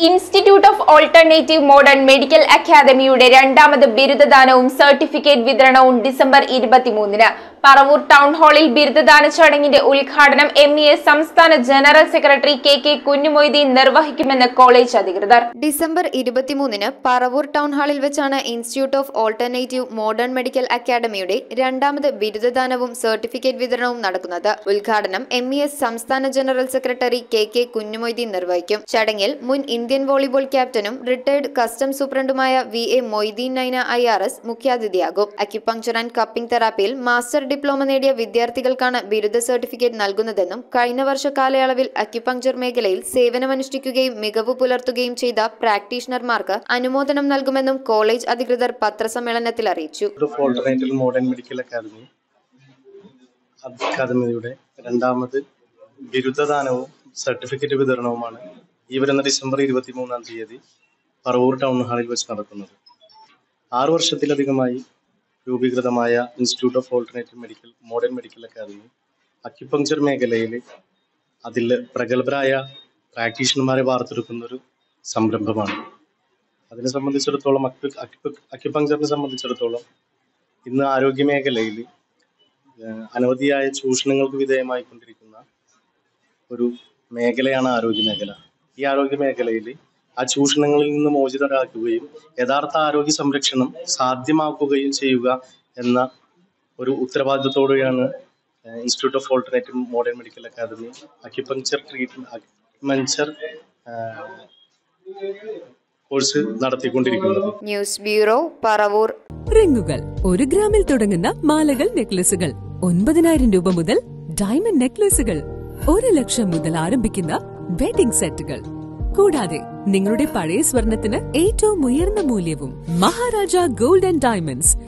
institute of alternative modern medical അക്കാദമിയുടെ രണ്ടാമത് ബിരുദദാനവും സർട്ടിഫിക്കറ്റ് വിതരണവും ഡിസംബർ ഇരുപത്തിമൂന്നിന് പറവൂർ ടൗൺ ഹാളിൽ ബിരുദദാന ചടങ്ങിന്റെ ഉദ്ഘാടനം എം ഇ എസ് സംസ്ഥാന general secretary K K Kunhumoideen നിർവഹിക്കുമെന്ന് കോളേജ് അധികൃതർ ഡിസംബർ ഇരുപത്തിമൂന്നിന് പറവൂർ ടൗൺ ഹാളിൽ വെച്ചാണ് institute of alternative modern medical അക്കാദമിയുടെ രണ്ടാമത് ബിരുദദാനവും സർട്ടിഫിക്കറ്റ് വിതരണവും നടക്കുന്നത് ഉദ്ഘാടനം എം ഇ എസ് സംസ്ഥാന general secretary K K Kunhumoideen നിർവഹിക്കും ചടങ്ങിൽ മുൻ ഇന്ത്യൻ വോളിബോൾ ക്യാപ്റ്റനും റിട്ടയർഡ് കസ്റ്റംസ് സൂപ്രണ്ടുമായ V A Moideen Naina I R S മുഖ്യാതിഥിയാകും അക്യുപങ്ചർ ആൻഡ് കപ്പിംഗ് തെറാപ്പിയിൽ മാസ്റ്റർ ഡിപ്ലോമ നേടിയ വിദ്യാർത്ഥികൾക്കാണ് ബിരുദ സർട്ടിഫിക്കറ്റ് നൽകുന്നതെന്നും കഴിഞ്ഞ വർഷ കാലയളവിൽ അക്യുപങ്ചർ മേഖലയിൽ സേവനമനുഷ്ഠിക്കുകയും മികവ് പുലർത്തുകയും ചെയ്ത പ്രാക്ടീഷണർമാർക്ക് അനുമോദനം നൽകുമെന്നും കോളേജ് അധികൃതർ പത്രസമ്മേളനത്തിൽ അറിയിച്ചു of alternative modern medical academy അക്കാദമിയുടെ രണ്ടാമത് ബിരുദദാനവും സർട്ടിഫിക്കറ്റ് വിതരണവുമാണ് ഈ വരുന്ന ഡിസംബർ ഇരുപത്തി മൂന്നാം തീയതി പറവൂർ ടൗൺ ഹാളിൽ വെച്ച് നടക്കുന്നത് ആറു വർഷത്തിലധികമായി രൂപീകൃതമായ institute of alternative medical modern medical academy acupuncture മേഖലയിൽ അതിൽ പ്രഗത്ഭരായ പ്രാക്ടീഷണർമാരെ വാർത്തെടുക്കുന്ന ഒരു സംരംഭമാണ് അതിനെ സംബന്ധിച്ചിടത്തോളം അക്യു അക്യു അക്യുപങ്ചറിനെ സംബന്ധിച്ചിടത്തോളം ഇന്ന് ആരോഗ്യ മേഖലയിൽ ഏഹ്, അനവധിയായ ചൂഷണങ്ങൾക്ക് വിധേയമായിക്കൊണ്ടിരിക്കുന്ന ഒരു മേഖലയാണ് ആരോഗ്യ മേഖല ഈ ആരോഗ്യ മേഖലയിൽ ആ ചൂഷണങ്ങളിൽ നിന്ന് മോചിതരാക്കുകയും യഥാർത്ഥ ആരോഗ്യ സംരക്ഷണം സാധ്യമാക്കുകയും ചെയ്യുക എന്ന ഒരു ഉത്തരവാദിത്തത്തോടെയാണ് institute of alternative modern medical academy acupuncture treatment acupuncture course നടത്തിക്കൊണ്ടിരിക്കുന്നത് ന്യൂസ് ബ്യൂറോ പറവൂർ റിങ്ങുകൾ ഒരു ഗ്രാമിൽ തുടങ്ങുന്ന മാലകൾ നെക്ലസുകൾ ഒൻപതിനായിരം രൂപ മുതൽ ഡയമണ്ട് നെക്ലസുകൾ ഒരു ലക്ഷം മുതൽ ആരംഭിക്കുന്ന വെഡിംഗ് സെറ്റുകൾ കൂടാതെ നിങ്ങളുടെ പഴയ സ്വർണത്തിന് ഏറ്റവും ഉയർന്ന മൂല്യവും മഹാരാജ ഗോൾഡ് ആൻഡ് ഡയമണ്ട്സ്